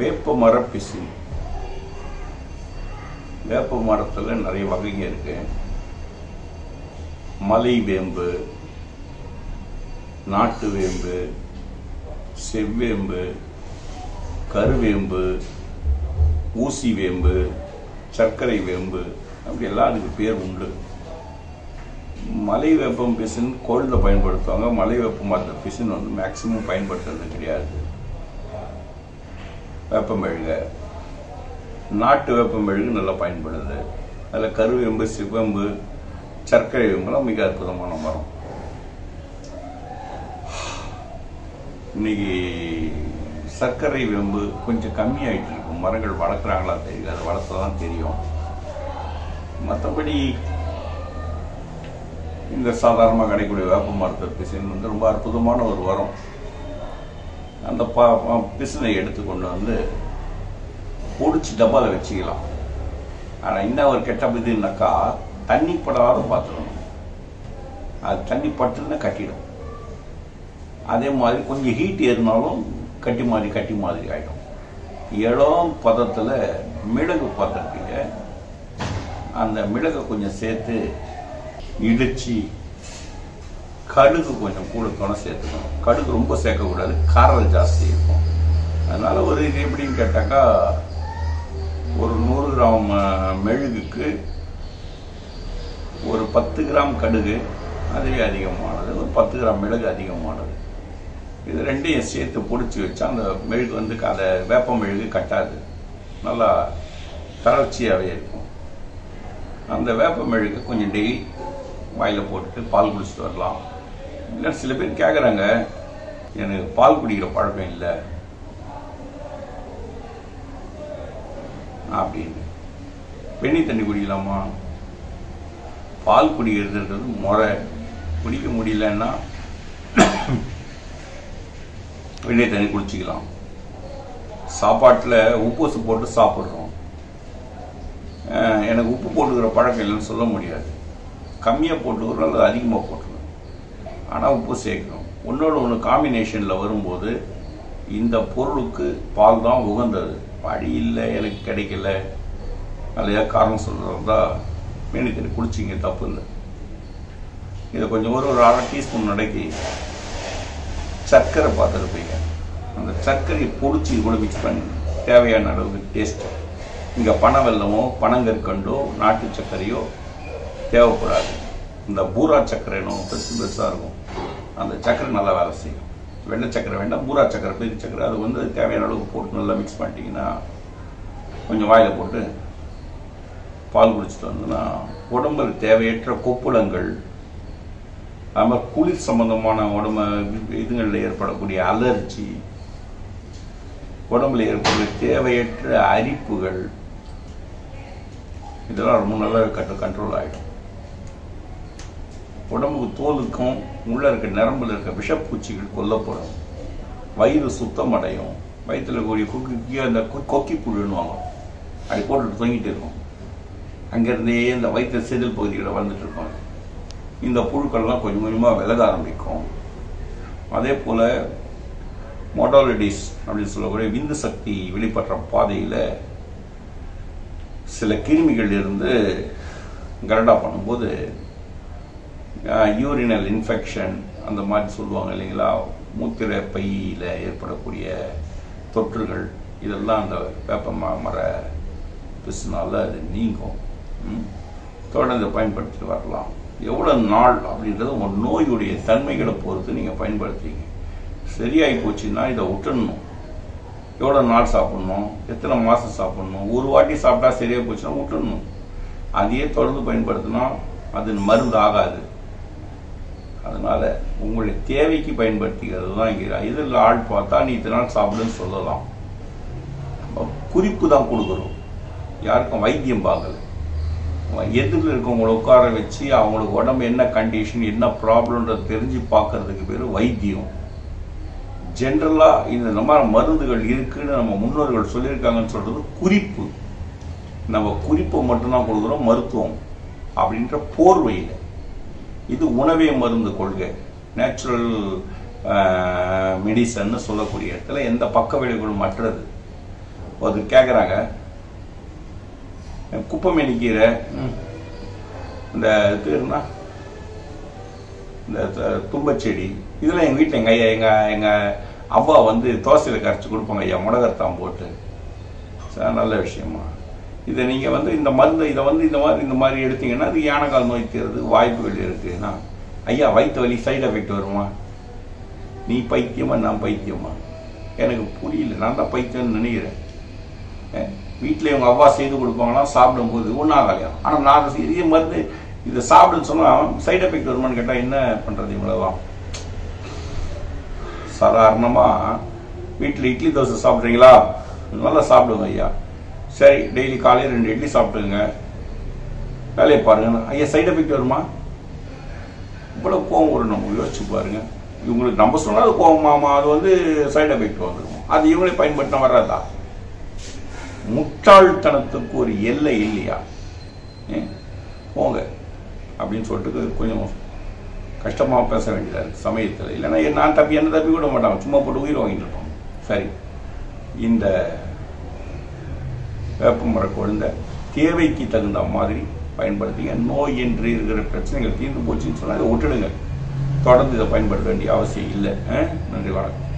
வேப்ப மர பிசின் வேப்ப மரத்துல நிறைய வகைங்க இருக்கு மலை வேம்பு நாட்டு வேம்பு செவ்வேம்பு கருவேம்பு ஊசி வேம்பு சர்க்கரை வேம்பு அப்படி எல்லாம் அதுக்கு பேர் உண்டு மலை வேப்பம் பிசின் கோல்டில் பயன்படுத்துவாங்க மலை வேப்ப மரத்த பிசின் வந்து மேக்சிமம் பயன்படுத்துறது கிடையாது வேப்பமெழுக நாட்டு வேப்பமெழுகு நல்லா பயன்படுது அதில் கருவேம்பு சிவம்பு சர்க்கரை வேம்புலாம் மிக அற்புதமான மரம் இன்னைக்கு சர்க்கரை வேம்பு கொஞ்சம் கம்மியாயிட்டு இருக்கும் மரங்கள் வளர்க்குறாங்களா தெரியும் அதை வளர்த்தா தான் தெரியும் மற்றபடி இந்த சாதாரணமாக கிடைக்கக்கூடிய வேப்ப மரத்தை பிசின் வந்து ரொம்ப அற்புதமான ஒரு உரம் அந்த பா பிசினை எடுத்து கொண்டு வந்து பொடிச்சு டப்பாவில் வச்சுக்கலாம் ஆனால் என்ன ஒரு கெட்ட இதுனாக்கா தண்ணி படாத பார்த்துக்கணும் அது தண்ணி பட்டுன்னு கட்டிடும் அதே மாதிரி கொஞ்சம் ஹீட் ஏறினாலும் கட்டி மாதிரி கட்டி மாதிரி ஆகிடும் இளம் பதத்தில் மிளகு பார்த்துருப்பீங்க அந்த மிளகை கொஞ்சம் சேர்த்து இடிச்சு கடுகு கொஞ்சம் கூட துணை சேர்த்துக்கணும் கடுகு ரொம்ப சேர்க்கக்கூடாது காரம் ஜாஸ்தி இருக்கும் அதனால ஒரு இது எப்படின்னு கேட்டாக்கா ஒரு நூறு கிராம் அஹ், மெழுகுக்கு ஒரு பத்து கிராம் கடுகு அதுவே அதிகமானது ஒரு பத்து கிராம் மிளகு அதிகமானது இது ரெண்டையும் சேர்த்து பொடிச்சு வச்சா அந்த மெழுகு வந்து க- அந்த வேப்ப மெழுகு கட்டாது நல்லா தளர்ச்சியாகவே இருக்கும் அந்த வேப்ப மெழுகு கொஞ்சம் டெய்லி வாயில் போட்டுட்டு பால் குடிச்சிட்டு வரலாம் இல்லை சில பேர் கேட்குறாங்க எனக்கு பால் குடிக்கிற பழக்கம் இல்லை அப்படின்னு வெண்ணி தண்ணி குடிக்கலாமா பால் குடிக்கிறதுன்றது முறை குடிக்க முடியலன்னா வெண்ணெய் தண்ணி குடிச்சிக்கலாம் சாப்பாட்டில் உப்பு போட்டு சாப்பிட்றோம் அஹ் எனக்கு உப்பு போட்டுக்கிற பழக்கம் இல்லைன்னு சொல்ல முடியாது கம்மியாக போட்டுக்கிறோம் அல்லது அதிகமாக போட்டுக்கிறோம் ஆனால் உப்பு சேர்க்கணும் ஒன்றோட ஒன்று காம்பினேஷனில் வரும்போது இந்த பொருளுக்கு பால் தான் உகந்தது வழி இல்லை எனக்கு கிடைக்கல அல்லையா காரணம் சொல்கிறதா மீனி தண்ணி குடிச்சிங்க தப்பு இல்லை இதை கொஞ்சம் ஒரு ஒரு அரை டீஸ்பூன் நடக்கி சர்க்கரை பார்த்துருப்பீங்க அந்த சர்க்கரையை பொடிச்சு இது கூட மிக்ஸ் பண்ணி தேவையான அளவுக்கு டேஸ்ட் இங்கே பனை வெல்லமோ பனங்கற்கண்டோ நாட்டு சர்க்கரையோ தேவைப்படாது இந்த பூரா சர்க்கரைன்னு பெருசு பெருசாக இருக்கும் அந்த சர்க்கரை நல்லா வேலை செய்யும் வெள்ளை சர்க்கரை வேண்டாம் பூரா சர்க்கரை பெரிய சர்க்கரை அது வந்து தேவையான அளவுக்கு போட்டு நல்லா மிக்ஸ் பண்ணிட்டீங்கன்னா கொஞ்சம் வாயில் போட்டு பால் குடிச்சிட்டு வந்தோன்னா உடம்புல தேவையற்ற கொப்புளங்கள் அது மாதிரி குளிர் சம்பந்தமான உடம்பு இதுங்களில் ஏற்படக்கூடிய அலர்ஜி உடம்புல ஏற்படக்கூடிய தேவையற்ற அரிப்புகள் இதெல்லாம் ரொம்ப நல்லா கட்டு கண்ட்ரோல் ஆகிடும் உடம்புக்கு தோலுக்கும் உள்ள இருக்க நரம்புல இருக்க விஷப்பூச்சிகள் கொல்லப்படும் வயிறு சுத்தம் அடையும் வயிற்றுல கூடிய குக்கி அந்த கொ- கொக்கி புழுன்னுவாங்க அப்படி போட்டுட்டு தொங்கிட்டு இருக்கும் அங்கேருந்தே இந்த வயிற்று செதில் பகுதியில் வந்துட்டு இருக்கும் இந்த புழுக்கள்லாம் கொஞ்சம் கொஞ்சமாக விலக ஆரம்பிக்கும் அதே போல் மொடாலிட்டிஸ் அப்படின்னு சொல்லக்கூடிய விந்து சக்தி வெளிப்படுற பாதையில் சில கிருமிகள் இருந்து கரடா பண்ணும்போது யூரினல் இன்ஃபெக்ஷன் அந்த மாதிரி சொல்லுவாங்க இல்லைங்களா மூத்திர பையில் ஏற்படக்கூடிய தொற்றுகள் இதெல்லாம் அந்த வேப்ப ம- மர பிசுனால அது நீங்கும் ம். தொடர்ந்து பயன்படுத்திட்டு வரலாம் எவ்வளோ நாள் அப்படின்றது உங்கள் நோயுடைய தன்மைகளை பொறுத்து நீங்கள் பயன்படுத்துறீங்க சரியாகி போச்சுன்னா இதை விட்டுடணும் எவ்வளோ நாள் சாப்பிடணும் எத்தனை மாதம் சாப்பிடணும் ஒரு வாட்டி சாப்பிட்டா சரியாக போச்சுன்னா விட்டுடணும் அதையே தொடர்ந்து பயன்படுத்தினா அது மருந்து ஆகாது அதனால உங்களுடைய தேவைக்கு பயன்படுத்திக்கிறது தான் இங்கே இதில் ஆள் பார்த்தா நீ இத்தனை நாள் சாப்பிடுன்னு சொல்லலாம் நம்ம குறிப்பு தான் கொடுக்குறோம் யாருக்கும் வைத்தியம் பார்க்கல எதிரில் இருக்கவங்களை உட்கார வச்சு அவங்களுக்கு உடம்பு என்ன கண்டிஷன் என்ன ப்ராப்ளம்ன்றது தெரிஞ்சு பார்க்கறதுக்கு பேர் வைத்தியம் ஜென்ரலாக இந்த மாதிரி மருந்துகள் இருக்குன்னு நம்ம முன்னோர்கள் சொல்லியிருக்காங்கன்னு சொல்றது குறிப்பு நம்ம குறிப்பை மட்டும்தான் கொடுக்குறோம் மருத்துவம் அப்படின்ற போர்வையில் இது உணவே மருந்து கொள்கை நேச்சுரல் மெடிசன்னு சொல்லக்கூடிய இடத்துல எந்த பக்க விளைவுகளும் மற்றது அது கேட்குறாங்க குப்பைமேனி கீரை இந்த இது என்ன இந்த த- தும்பச்செடி இதெல்லாம் எங்கள் வீட்டில் எங்கள் ஐயா எங்கள் எங்கள் அவ்வா வந்து தோசையில் கரைச்சி கொடுப்பாங்க ஐயா முடகத்தான் போட்டு சரி, நல்ல விஷயமா இதை நீங்கள் வந்து இந்த மருந்து இதை வந்து இந்த மாதிரி இந்த மாதிரி எடுத்தீங்கன்னா அது யானைக்கால் நோய் தீர்றது வாய்ப்புகள் இருக்குன்னா ஐயா வயிற்று வலி சைடு எஃபெக்ட் வருமா நீ பைத்தியமா நான் பைத்தியமா எனக்கு புரியல நான் தான் பைத்தியம்னு நினைக்கிறேன் வீட்டில் இவங்க அவ்வா செய்து கொடுப்பாங்களாம் சாப்பிடும்போது ஒன்றும் ஆகலையாம் ஆனால் நான் அதை இதே மருந்து இதை சாப்பிடுன்னு சொன்னால் சைடு எஃபெக்ட் வருமான்னு கேட்டால் என்ன பண்ணுறது இவ்வளோதான் சாதாரணமாக வீட்டில் இட்லி தோசை சாப்பிட்றீங்களா நல்லா சாப்பிடுங்க ஐயா சரி டெய்லி காலையில் ரெண்டு இட்லி சாப்பிட்டுங்க வேலையை பாருங்க ஐயா சைடு எஃபெக்ட் வருமா இவ்வளோ கோவம் வரும் நம்ம யோசிச்சு பாருங்க இவங்களுக்கு நம்ம சொன்னா அது கோவமாமா அது வந்து சைடு எஃபெக்ட் வந்துடும் அது இவங்களே பயன்படுத்தின வர்றதா முட்டாள்தனத்துக்கு ஒரு எல்லை இல்லையா ஏ, போங்க அப்படின்னு சொல்லிட்டு கொஞ்சம் கஷ்டமாக பேச வேண்டியதா இருக்கு சமயத்தில் இல்லைன்னா என் நான் தப்பி என்ன தப்பி விட மாட்டாங்க சும்மா போட்டு உயிர் வாங்கிட்டு இருப்போம் சரி இந்த வேப்பமர கொழுந்த தேவைக்கு தகுந்த மாதிரி பயன்படுத்திங்க நோய் என்று இருக்கிற பிரச்சனைகள் தீர்ந்து போச்சுன்னு சொன்னால் அதை விட்டுடுங்க தொடர்ந்து இதை பயன்படுத்த வேண்டிய அவசியம் இல்லை ஆ? நன்றி வணக்கம்